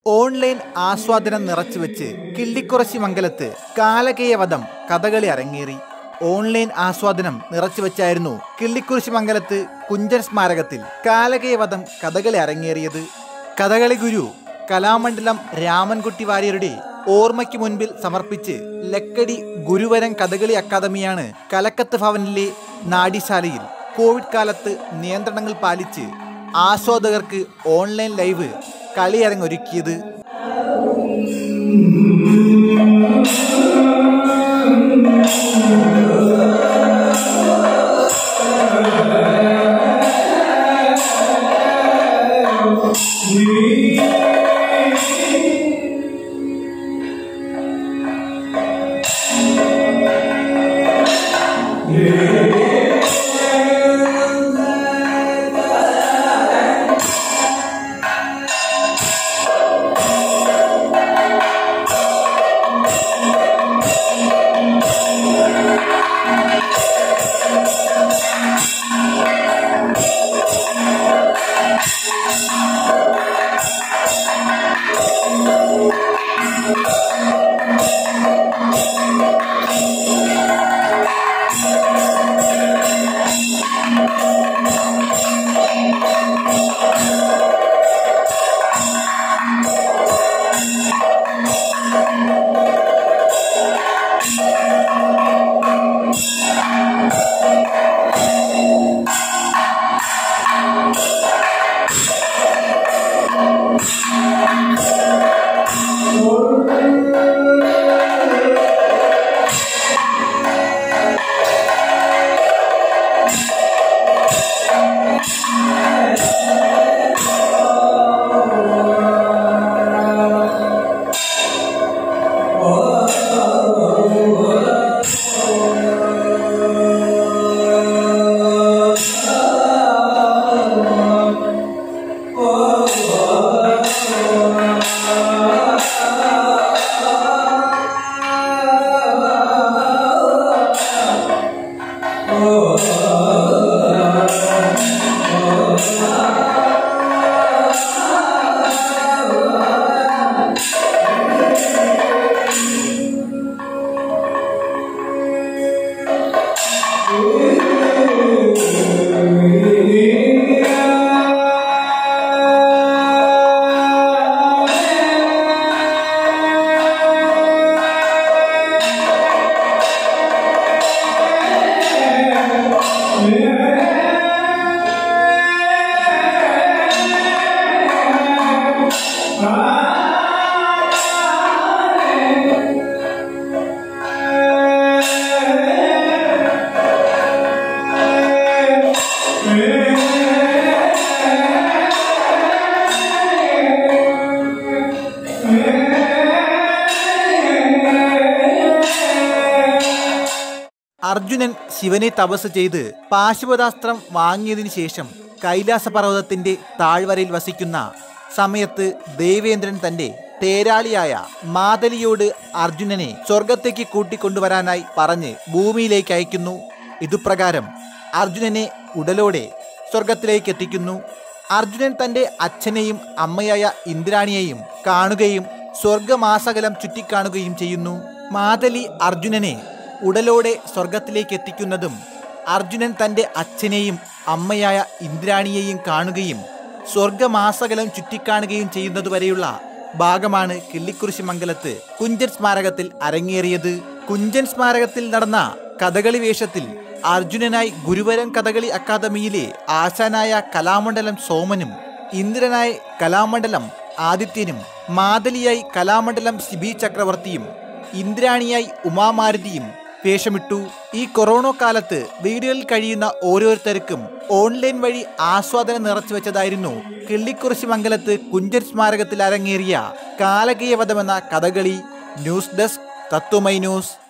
online ആസ്വാദനം നിറച്ചുവെച്ച് കിള്ളിക്കുറശി മംഗലത്ത് കാലകേയവധം കഥകളി അരങ്ങേറി online ആസ്വാദനം നിറച്ചുവെച്ചായിരുന്നു കിള്ളിക്കുറിശി മംഗലത്ത് കുഞ്ചൻ സ്മാരകത്തിൽ കാലകേയവധം കഥകളി അരങ്ങേറിയത് കഥകളി ഗുരു കലാമണ്ഡലം രാമൻകുട്ടി വാര്യരുടെ ഓർമ്മയ്ക്ക് മുൻപിൽ സമർപ്പിച്ച് ലക്കടി ഗുരുവരം കഥകളി അക്കാദമിയാണ് കലക്കത്ത് ഭവനിലെ നാട്യശാലയിൽ കോവിഡ് കാലത്ത് നിയന്ത്രണങ്ങൾ പാലിച്ച് ആസ്വാദകർക്ക് ഓൺലൈൻ ലൈവ് കളിയരങ്ങൊരുക്കിയത് അർജുനൻ ശിവനെ തപസ് ചെയ്ത് പാശുപതാസ്ത്രം വാങ്ങിയതിനു ശേഷം കൈലാസപർവ്വതത്തിന്റെ താഴ്വരയിൽ വസിക്കുന്ന സമയത്ത് ദേവേന്ദ്രൻ തന്റെ തേരാളിയായ മാതലിയോട് അർജുനനെ സ്വർഗത്തേക്ക് കൂട്ടിക്കൊണ്ടുവരാനായി പറഞ്ഞ് ഭൂമിയിലേക്ക് അയക്കുന്നു ഇതുപ്രകാരം അർജുനനെ ഉടലോടെ സ്വർഗത്തിലേക്ക് എത്തിക്കുന്നു അർജുനൻ തന്റെ അച്ഛനെയും അമ്മയായ ഇന്ദ്രാണിയെയും കാണുകയും സ്വർഗമാസകലം ചുറ്റിക്കാണുകയും ചെയ്യുന്നു മാതലി അർജുനനെ ഉടലോടെ സ്വർഗത്തിലേക്ക് എത്തിക്കുന്നതും അർജുനൻ തന്റെ അച്ഛനെയും അമ്മയായ ഇന്ദ്രാണിയെയും കാണുകയും സ്വർഗമാസകലം ചുറ്റിക്കാണുകയും ചെയ്യുന്നതുവരെയുള്ള ഭാഗമാണ് കിള്ളിക്കുറിശി മംഗലത്ത് കുഞ്ചൻ സ്മാരകത്തിൽ അരങ്ങേറിയത് കുഞ്ചൻ സ്മാരകത്തിൽ നടന്ന കഥകളി വേഷത്തിൽ അർജുനനായി ഗുരുവരം കഥകളി അക്കാദമിയിലെ ആശാനായ കലാമണ്ഡലം സോമനും ഇന്ദ്രനായി കലാമണ്ഡലം ആദിത്യനും മാതലിയായി കലാമണ്ഡലം ശിബി ചക്രവർത്തിയും ഇന്ദ്രാണിയായി ഉമാമാരുതിയും വേഷമിട്ടു ഈ കൊറോണ കാലത്ത് വീടുകളിൽ കഴിയുന്ന ഓരോരുത്തർക്കും ഓൺലൈൻ വഴി ആസ്വാദനം നിറച്ചുവെച്ചതായിരുന്നു കിള്ളിക്കുറിശി മംഗലത്ത് കുഞ്ചൻ സ്മാരകത്തിൽ അരങ്ങേറിയ കാലകീയവധമെന്ന Kathakali news desk Tatwamayi news